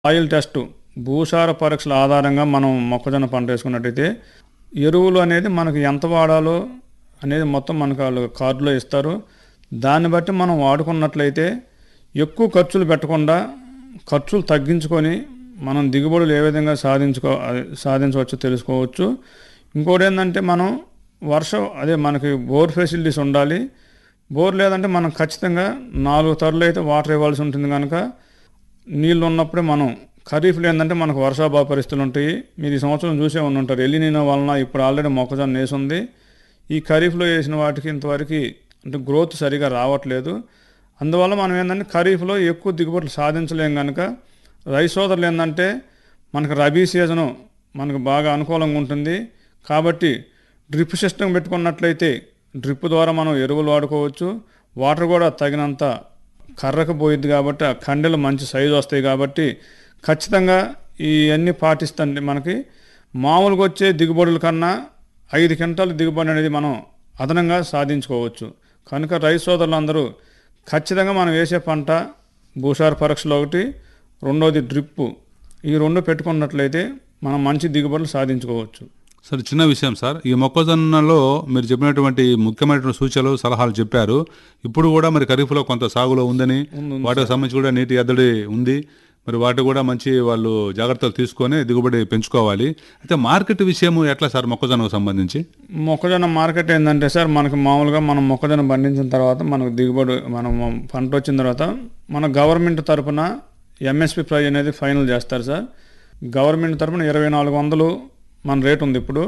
soil test భూసార పరీక్షల ఆధారంగా మనం మొక్కజొన్న పంట వేసుకున్నట్టయితే ఎరువులు అనేది మనకు ఎంత వాడాలో అనేది మొత్తం మనకు వాళ్ళు కార్డులో ఇస్తారు దాన్ని బట్టి మనం వాడుకున్నట్లయితే ఎక్కువ ఖర్చులు పెట్టకుండా ఖర్చులు తగ్గించుకొని మనం దిగుబడులు ఏ విధంగా సాధించుకో అదే సాధించవచ్చో తెలుసుకోవచ్చు ఇంకోటి ఏంటంటే మనం వర్షం అదే మనకి బోర్ ఫెసిలిటీస్ ఉండాలి బోర్ లేదంటే మనం ఖచ్చితంగా నాలుగు తరలు అయితే వాటర్ ఇవ్వాల్సి ఉంటుంది కనుక నీళ్ళు ఉన్నప్పుడే మనం ఖరీఫ్లో ఏంటంటే మనకు వర్షాభావ పరిస్థితులు ఉంటాయి మీరు ఈ సంవత్సరం చూసే ఉండి ఉంటారు ఎల్లినీనో వలన ఇప్పుడు ఆల్రెడీ మొక్కజొన్న వేసి ఉంది ఈ ఖరీఫ్లో వేసిన వాటికి ఇంతవరకు అంటే గ్రోత్ సరిగా రావట్లేదు అందువల్ల మనం ఏంటంటే ఖరీఫ్లో ఎక్కువ దిగుబడులు సాధించలేం కనుక రైస్ సోదరులు ఏంటంటే మనకు రబీ సీజను మనకు బాగా అనుకూలంగా ఉంటుంది కాబట్టి డ్రిప్ సిస్టమ్ పెట్టుకున్నట్లయితే డ్రిప్ ద్వారా మనం ఎరువులు వాడుకోవచ్చు వాటర్ కూడా తగినంత కర్రకు పోయిద్ది కాబట్టి ఆ కండెలు మంచి సైజు వస్తాయి కాబట్టి ఖచ్చితంగా ఇవన్నీ పాటిస్తుంటే మనకి మామూలుగా వచ్చే దిగుబడుల కన్నా ఐదు క్వింటాల దిగుబడి అనేది మనం అదనంగా సాధించుకోవచ్చు కనుక రైతు సోదరులందరూ ఖచ్చితంగా మనం వేసే పంట భూసార పరీక్షలు ఒకటి రెండోది డ్రిప్పు ఈ రెండు పెట్టుకున్నట్లయితే మనం మంచి దిగుబడులు సాధించుకోవచ్చు సార్ చిన్న విషయం సార్ ఈ మొక్కజొన్నలో మీరు చెప్పినటువంటి ముఖ్యమైనటువంటి సూచనలు సలహాలు చెప్పారు ఇప్పుడు కూడా మరి ఖరీఫ్లో కొంత సాగులో ఉందని వాటికి సంబంధించి కూడా నీటి ఎద్దడి ఉంది మరి వాటి కూడా మంచి వాళ్ళు జాగ్రత్తలు తీసుకొని దిగుబడి పెంచుకోవాలి అయితే మార్కెట్ విషయం ఎట్లా సార్ మొక్కజొన్నకు సంబంధించి మొక్కజొన్న మార్కెట్ ఏంటంటే సార్ మనకు మామూలుగా మనం మొక్కజొన్న పండించిన తర్వాత మనకు దిగుబడి మనం పంట వచ్చిన తర్వాత మన గవర్నమెంట్ తరపున ఎంఎస్పి ప్రైజ్ అనేది ఫైనల్ చేస్తారు సార్ గవర్నమెంట్ తరపున ఇరవై నాలుగు వందలు మన రేట్ ఉంది ఇప్పుడు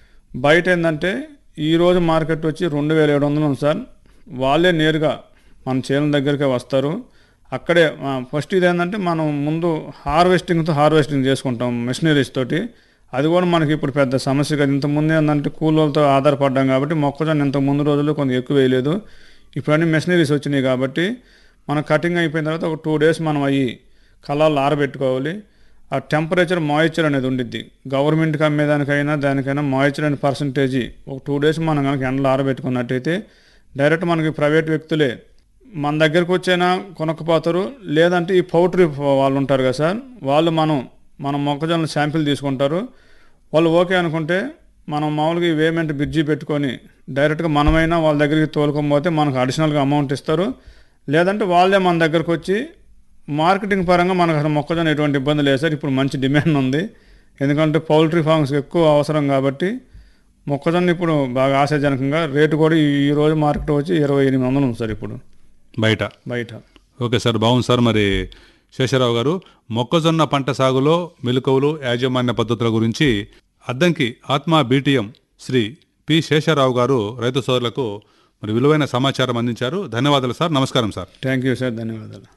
బయట ఏంటంటే ఈరోజు మార్కెట్ వచ్చి రెండు వేల ఏడు వందలు ఉంది సార్ వాళ్ళే నేరుగా మన చేనుల దగ్గరికే వస్తారు అక్కడే ఆ, ఫస్ట్ ఇది ఏంటంటే మనం ముందు హార్వెస్టింగ్తో హార్వెస్టింగ్ చేసుకుంటాం మెషినరీస్ తోటి అది కూడా మనకి ఇప్పుడు పెద్ద సమస్య కదా ఇంతకుముందు ఏంటంటే కూలీలతో ఆధారపడ్డాం కాబట్టి మొక్కజొన్న ఇంతకు ముందు రోజుల్లో కొంచెం ఎక్కువ వేయలేదు ఇప్పుడు అన్ని మెషినరీస్ వచ్చినాయి కాబట్టి మన కటింగ్ అయిపోయిన తర్వాత ఒక టూ డేస్ మనం అయ్యి కళాలు ఆరబెట్టుకోవాలి ఆ టెంపరేచర్ మాయిశ్చర్ అనేది ఉండిద్ది గవర్నమెంట్కి అమ్మేదానికైనా దానికైనా మాయిశ్చర్ అనే పర్సంటేజ్ ఒక టూ డేస్ మనం కనుక ఎండలో ఆరబెట్టుకున్నట్టయితే డైరెక్ట్ మనకి ప్రైవేట్ వ్యక్తులే మన దగ్గరకు వచ్చైనా కొనకపోతారు లేదంటే ఈ పౌల్ట్రీ వాళ్ళు ఉంటారు కదా సార్ వాళ్ళు మనం మన మొక్కజొన్న శాంపిల్ తీసుకుంటారు వాళ్ళు ఓకే అనుకుంటే మనం మామూలుగా ఈ వేమెంట్ బిర్జీ పెట్టుకొని డైరెక్ట్గా మనమైనా వాళ్ళ దగ్గరికి తోలుకోకపోతే మనకు అడిషనల్గా అమౌంట్ ఇస్తారు లేదంటే వాళ్ళే మన దగ్గరకు వచ్చి మార్కెటింగ్ పరంగా మనకు అసలు మొక్కజొన్న ఎటువంటి ఇబ్బంది లేదు సార్ ఇప్పుడు మంచి డిమాండ్ ఉంది ఎందుకంటే పౌల్ట్రీ ఫార్మ్స్ ఎక్కువ అవసరం కాబట్టి మొక్కజొన్న ఇప్పుడు బాగా ఆశాజనకంగా రేటు కూడా ఈ ఈ రోజు మార్కెట్ వచ్చి ఇరవై ఎనిమిది వందలు ఉంది సార్ ఇప్పుడు బయట బయట ఓకే సార్ బాగుంది సార్ మరి శేషరావు గారు మొక్కజొన్న పంట సాగులో మెలకువలు యాజమాన్య పద్ధతుల గురించి అద్దంకి ఆత్మ బీటీఎం శ్రీ పి శేషరావు గారు రైతు సోదరులకు మరి విలువైన సమాచారం అందించారు ధన్యవాదాలు సార్ నమస్కారం సార్ థ్యాంక్ యూ సార్ ధన్యవాదాలు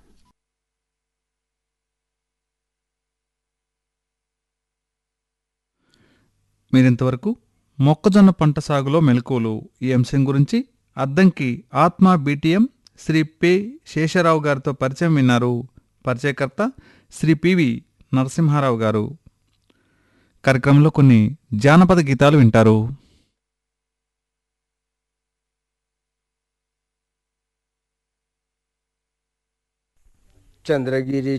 మీరింతవరకు మొక్కజొన్న పంట సాగులో మెలకువలు ఈ అంశం గురించి అద్దంకి ఆత్మ బీటీఎం శ్రీ పి శేషరావు గారితో పరిచయం విన్నారు పరిచయకర్త శ్రీ పివి నరసింహారావు గారు కార్యక్రమంలో కొన్ని జానపద గీతాలు వింటారు చంద్రగిరి